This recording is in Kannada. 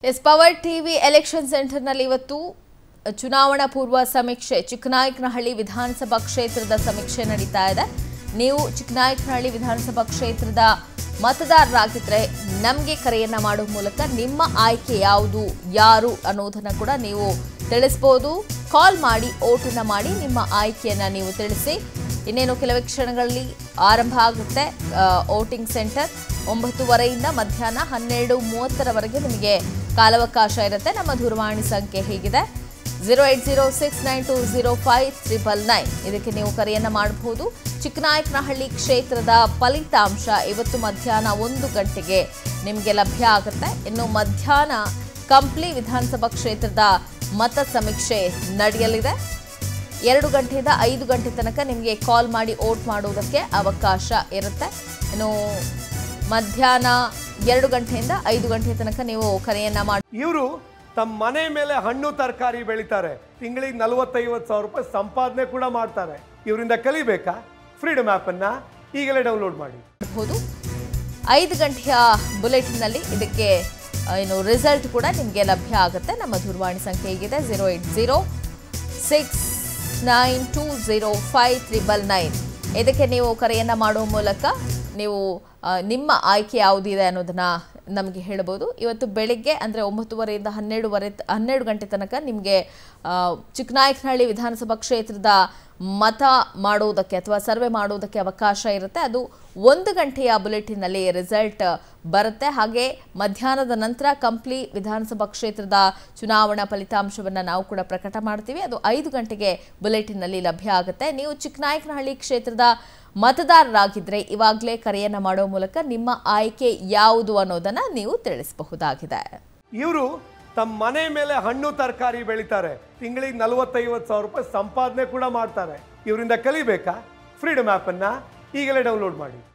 ಎಸ್ ಪವರ್ ಟಿವಿ ಎಲೆಕ್ಷನ್ ಸೆಂಟರ್ನಲ್ಲಿ ಇವತ್ತು ಚುನಾವಣಾ ಪೂರ್ವ ಸಮೀಕ್ಷೆ ಚಿಕ್ಕನಾಯಕನಹಳ್ಳಿ ವಿಧಾನಸಭಾ ಕ್ಷೇತ್ರದ ಸಮೀಕ್ಷೆ ನಡೀತಾ ಇದೆ ನೀವು ಚಿಕ್ಕನಾಯಕನಹಳ್ಳಿ ವಿಧಾನಸಭಾ ಕ್ಷೇತ್ರದ ಮತದಾರರಾಗಿದ್ರೆ ನಮಗೆ ಕರೆಯನ್ನ ಮಾಡುವ ಮೂಲಕ ನಿಮ್ಮ ಆಯ್ಕೆ ಯಾವುದು ಯಾರು ಅನ್ನೋದನ್ನ ಕೂಡ ನೀವು ತಿಳಿಸ್ಬೋದು ಕಾಲ್ ಮಾಡಿ ಓಟನ್ನ ಮಾಡಿ ನಿಮ್ಮ ಆಯ್ಕೆಯನ್ನ ನೀವು ತಿಳಿಸಿ ಇನ್ನೇನು ಕೆಲವೇ ಕ್ಷಣಗಳಲ್ಲಿ ಆರಂಭ ಆಗುತ್ತೆ ವೋಟಿಂಗ್ ಸೆಂಟರ್ ಒಂಬತ್ತುವರೆಯಿಂದ ಮಧ್ಯಾಹ್ನ ಹನ್ನೆರಡು ಮೂವತ್ತರವರೆಗೆ ನಿಮಗೆ ಕಾಲಾವಕಾಶ ಇರುತ್ತೆ ನಮ್ಮ ದೂರವಾಣಿ ಸಂಖ್ಯೆ ಹೀಗಿದೆ zero eight zero six nine two zero five triple nine ಇದಕ್ಕೆ ನೀವು ಕರೆಯನ್ನು ಮಾಡಬಹುದು ಚಿಕ್ಕನಾಯಕನಹಳ್ಳಿ ಕ್ಷೇತ್ರದ ಫಲಿತಾಂಶ ಇವತ್ತು ಮಧ್ಯಾಹ್ನ ಒಂದು ಗಂಟೆಗೆ ನಿಮಗೆ ಲಭ್ಯ ಆಗುತ್ತೆ ಇನ್ನು ಮಧ್ಯಾಹ್ನ ಕಂಪ್ಲಿ ವಿಧಾನಸಭಾ ಕ್ಷೇತ್ರದ ಮತ ಸಮೀಕ್ಷೆ ನಡೆಯಲಿದೆ ಎರಡು ಗಂಟೆಯಿಂದ ಐದು ಗಂಟೆ ತನಕ ನಿಮಗೆ ಕಾಲ್ ಮಾಡಿ ಓಟ್ ಮಾಡುವುದಕ್ಕೆ ಅವಕಾಶ ಇರುತ್ತೆ ಇನ್ನು ಮಧ್ಯಾಹ್ನ ಎರಡು ಗಂಟೆಯಿಂದ ಐದು ಗಂಟೆ ತನಕ ನೀವು ಕರೆಯನ್ನ ಮಾಡಿ ಇವರು ತಮ್ಮ ಮನೆ ಮೇಲೆ ಹಣ್ಣು ತರಕಾರಿ ಬೆಳಿತಾರೆ ತಿಂಗಳಿಗೆ ನಲವತ್ತೈವತ್ತು ಸಾವಿರ ರೂಪಾಯಿ ಸಂಪಾದನೆ ಕೂಡ ಮಾಡ್ತಾರೆ ಇವರಿಂದ ಕಲಿಬೇಕಾ ಫ್ರೀಡಮ್ ಆ್ಯಪನ್ನು ಈಗಲೇ ಡೌನ್ಲೋಡ್ ಮಾಡಿ ಮಾಡಬಹುದು ಐದು ಗಂಟೆಯ ಬುಲೆಟಿನ್ನಲ್ಲಿ ಇದಕ್ಕೆ ಆ, ಏನು ರಿಸಲ್ಟ್ ಕೂಡ ನಿಮಗೆ ಲಭ್ಯ ಆಗುತ್ತೆ ನಮ್ಮ ದೂರವಾಣಿ ಸಂಖ್ಯೆ ಹೀಗಿದೆ zero eight zero six nine two zero five triple nine ಇದಕ್ಕೆ ನೀವು ಕರೆಯನ್ನು ಮಾಡುವ ಮೂಲಕ ನೀವು ಆ, ನಿಮ್ಮ ಆಯ್ಕೆ ಯಾವುದಿದೆ ಅನ್ನೋದನ್ನ ನಮಗೆ ಹೇಳ್ಬೋದು ಇವತ್ತು ಬೆಳಿಗ್ಗೆ ಅಂದರೆ ಒಂಬತ್ತುವರೆಯಿಂದ ಹನ್ನೆರಡುವರೆ ಹನ್ನೆರಡು ಗಂಟೆ ತನಕ ನಿಮಗೆ ಚಿಕ್ಕನಾಯಕನಹಳ್ಳಿ ವಿಧಾನಸಭಾ ಕ್ಷೇತ್ರದ ಮತ ಮಾಡುವುದಕ್ಕೆ ಅಥವಾ ಸರ್ವೆ ಮಾಡುವುದಕ್ಕೆ ಅವಕಾಶ ಇರುತ್ತೆ ಅದು ಒಂದು ಗಂಟೆಯ ಬುಲೆಟಿನ್ನಲ್ಲಿ ರಿಸಲ್ಟ್ ಬರುತ್ತೆ ಹಾಗೆ ಮಧ್ಯಾಹ್ನದ ನಂತರ ಕಂಪ್ಲಿ ವಿಧಾನಸಭಾ ಕ್ಷೇತ್ರದ ಚುನಾವಣಾ ಫಲಿತಾಂಶವನ್ನು ನಾವು ಕೂಡ ಪ್ರಕಟ ಮಾಡ್ತೀವಿ ಅದು ಐದು ಗಂಟೆಗೆ ಬುಲೆಟಿನ್ನಲ್ಲಿ ಲಭ್ಯ ಆಗುತ್ತೆ ನೀವು ಚಿಕ್ಕನಾಯಕನಹಳ್ಳಿ ಕ್ಷೇತ್ರದ ಮತದಾರರಾಗಿದ್ದರೆ ಇವಾಗಲೇ ಕರೆಯನ್ನು ಮಾಡೋ ಮೂಲಕ ನಿಮ್ಮ ಆಯ್ಕೆ ಯಾವುದು ಅನ್ನೋದನ್ನು ನೀವು ತಿಳಿಸಬಹುದಾಗಿದೆ ಇವರು ತಮ್ಮ ಮನೆ ಮೇಲೆ ಹಣ್ಣು ತರಕಾರಿ ಬೆಳಿತಾರೆ ತಿಂಗಳಿಗೆ ನಲವತ್ತೈವತ್ತು ಸಾವಿರ ರೂಪಾಯಿ ಸಂಪಾದನೆ ಕೂಡ ಮಾಡ್ತಾರೆ ಇವರಿಂದ ಕಲಿಬೇಕಾ ಫ್ರೀಡಮ್ ಆ್ಯಪನ್ನು ಈಗಲೇ ಡೌನ್ಲೋಡ್ ಮಾಡಿ